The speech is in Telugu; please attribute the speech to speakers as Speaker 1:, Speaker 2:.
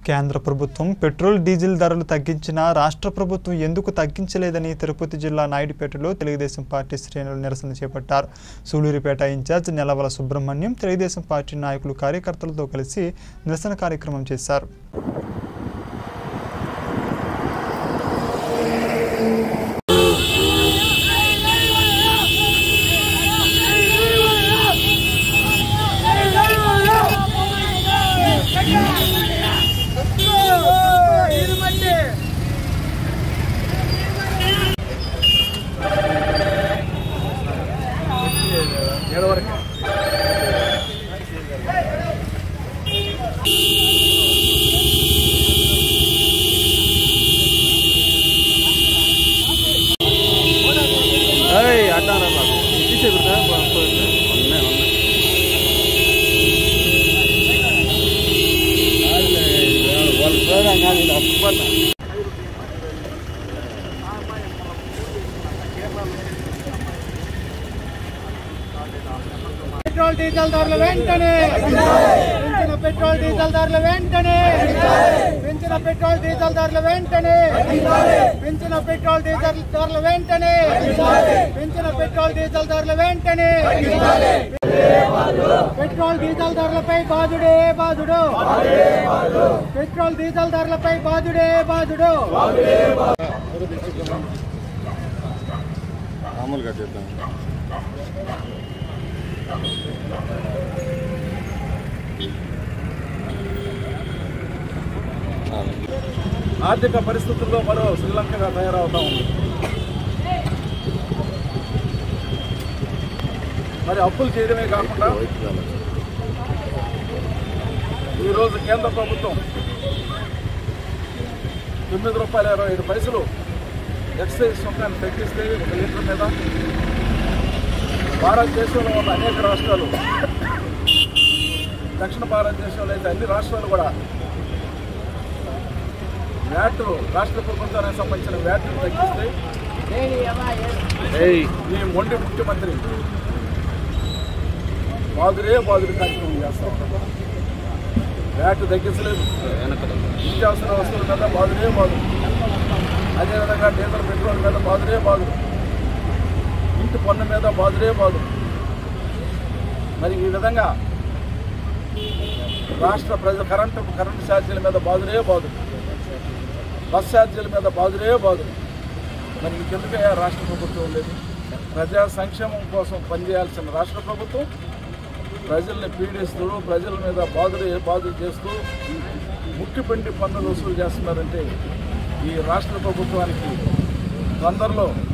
Speaker 1: కేంద్ర ప్రభుత్వం పెట్రోల్ డీజిల్ ధరలు తగ్గించినా రాష్ట్ర ప్రభుత్వం ఎందుకు తగ్గించలేదని తిరుపతి జిల్లా నాయుడుపేటలో తెలుగుదేశం పార్టీ శ్రేణులు నిరసన చేపట్టారు సూలూరిపేట ఇన్ఛార్జ్ నెలవల సుబ్రహ్మణ్యం తెలుగుదేశం పార్టీ నాయకులు కార్యకర్తలతో కలిసి నిరసన కార్యక్రమం చేశారు
Speaker 2: అడ్డారా బాబు తీసే బిడ్డ ఉన్నాయి ఉన్నాయి వాళ్ళ ప్రోగ్రాం కాదు ఇది అప్పుపట్ల
Speaker 3: పెట్రోల్ డీజిల్ ధరలు వెంటనే పెంచిన పెట్రోల్ డీజిల్ ధరలు వెంటనే పెంచిన పెట్రోల్ డీజిల్ ధరలు వెంటనే పెంచిన పెట్రోల్ డీజిల్ ధరలు వెంటనే పెంచిన పెట్రోల్ డీజిల్ ధరలు వెంటనే పెట్రోల్ డీజిల్ ధరలపై బాధుడే బాధుడు పెట్రోల్ డీజిల్ ధరలపై బాధుడే బాధుడు
Speaker 2: మామూలుగా చేద్దాం
Speaker 4: ఆర్థిక పరిస్థితుల్లో మరో శ్రీలంకగా తయారవుతా ఉంది మరి అప్పులు చేయడమే కాకుండా ఈరోజు కేంద్ర ప్రభుత్వం తొమ్మిది రూపాయల ఇరవై ఐదు పైసలు ఎక్సైజ్ సుంకాన్ని తగ్గిస్తే ఒక లీటర్ మీద భారతదేశంలో ఉన్న అనేక రాష్ట్రాలు దక్షిణ భారతదేశంలో అయితే అన్ని రాష్ట్రాలు కూడా వ్యాట్ రాష్ట్ర ప్రభుత్వానికి సంబంధించిన వ్యాట్ను తగ్గిస్తే ఈ మొండి ముఖ్యమంత్రి బాదురే బాదురు కార్యక్రమం చేస్తాం వ్యాట్ తగ్గించలేదు నిత్యావసర వస్తువుల మీద బాదురే బాదు అదేవిధంగా డీజిల్ పెట్రోల్ మీద బాదురే బాదు ఇంటి పన్ను మీద బాదురే బాదు మరి ఈ విధంగా రాష్ట్ర ప్రజల కరెంటు కరెంటు ఛార్జీల మీద బాదురే బాదు బస్ ఛార్జీల మీద బాదురే బాదు మరి ఇంకెందుకయ్యా రాష్ట్ర ప్రభుత్వం లేదు ప్రజా సంక్షేమం కోసం పనిచేయాల్సిన రాష్ట్ర ప్రభుత్వం ప్రజల్ని పీడిస్తూ ప్రజల మీద బాధలు బాధలు చేస్తూ ముక్కిపిండి పన్నులు వసూలు చేస్తున్నారంటే ఈ రాష్ట్ర ప్రభుత్వానికి తొందరలో